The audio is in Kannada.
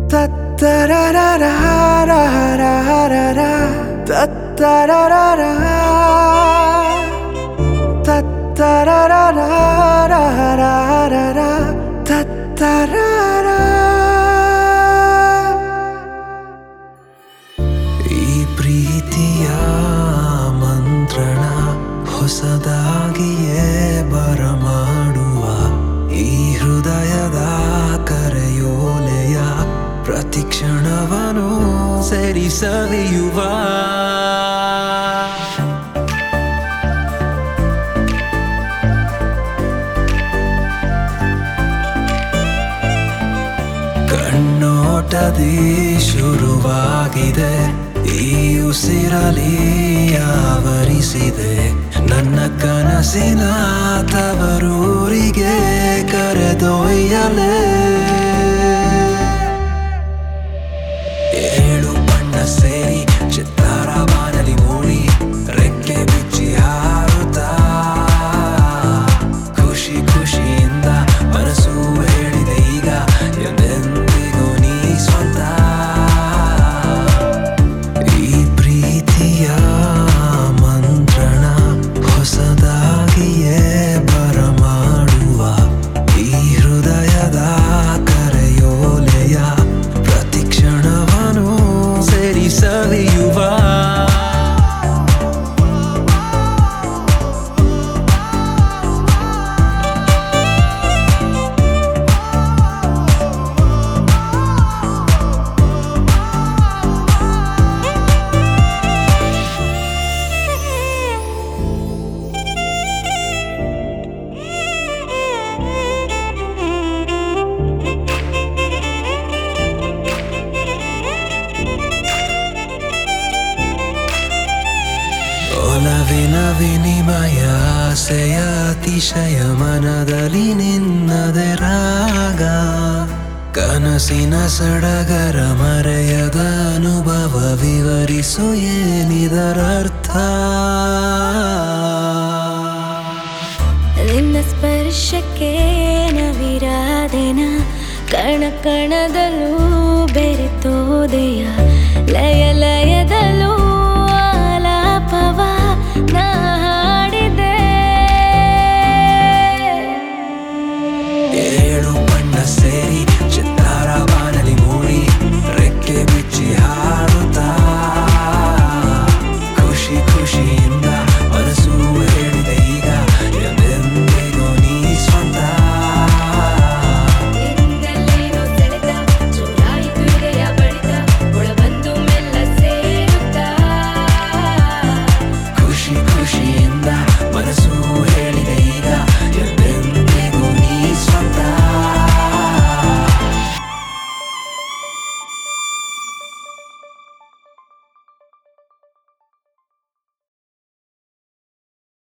ಈ ಪ್ರೀತಿಯ ಮಂತ್ರಣ ಹೊಸದಾಗಿಯೇ ಬರಮಾಡುವ ಈ ಹೃದಯದ ಕರೆಯೋಲೆಯ ಪ್ರತಿಕ್ಷಣವನು ಸರಿಸವಿಯುವ ಕಣ್ಣೋಟದಿ ಶುರುವಾಗಿದೆ ಈ ಉಸಿರಲಿ ಆವರಿಸಿದೆ ನನ್ನ ಕನಸಿನ ತವರೂರಿಗೆ ಕರೆದೊಯ್ಯಲೇ ಏಳು ಬಣ್ಣ ಸೇರಿ ಚಿತ್ತಾರ ಬಾನಲಿ ಮೂಡಿ ರೆಕ್ಕೆ ಬಿಚ್ಚಿ ಹಾರುತ್ತಾ ಖುಷಿ ಖುಷಿಯಿಂದ ಮನಸ್ಸು ಹೇಳಿದೆ ಈಗ ಎಂದೆಂದಿಗೂ ನೀ ಸ್ವಂತ ಈ ಪ್ರೀತಿಯ ಮಂತ್ರಣ ಹೊಸದಾಗಿಯೇ ಬರಮಾಡುವ ಈ ಹೃದಯದ ಕರೆಯೋಲೆಯ ಪ್ರತಿಕ್ಷಣವನು ಸೇರಿಸಲಿಯುವ ಒಲವಿನ ವಿನಿಮಯ ಆಸೆಯ ಅತಿಶಯ ಮನದಲ್ಲಿ ನಿನ್ನದೆ ರಾಗ ಕನಸಿನ ಸಡಗರ ಮರೆಯದ ಅನುಭವ ವಿವರಿಸು ಏನಿದರರ್ಥ ನಿನ್ನ ಸ್ಪರ್ಶಕ್ಕೆ ನವಿರಾದೆನ ಕಣ ಕಣದಲ್ಲೂ ಬೆರೆತೋದೆಯ ಲಯ ಲಯ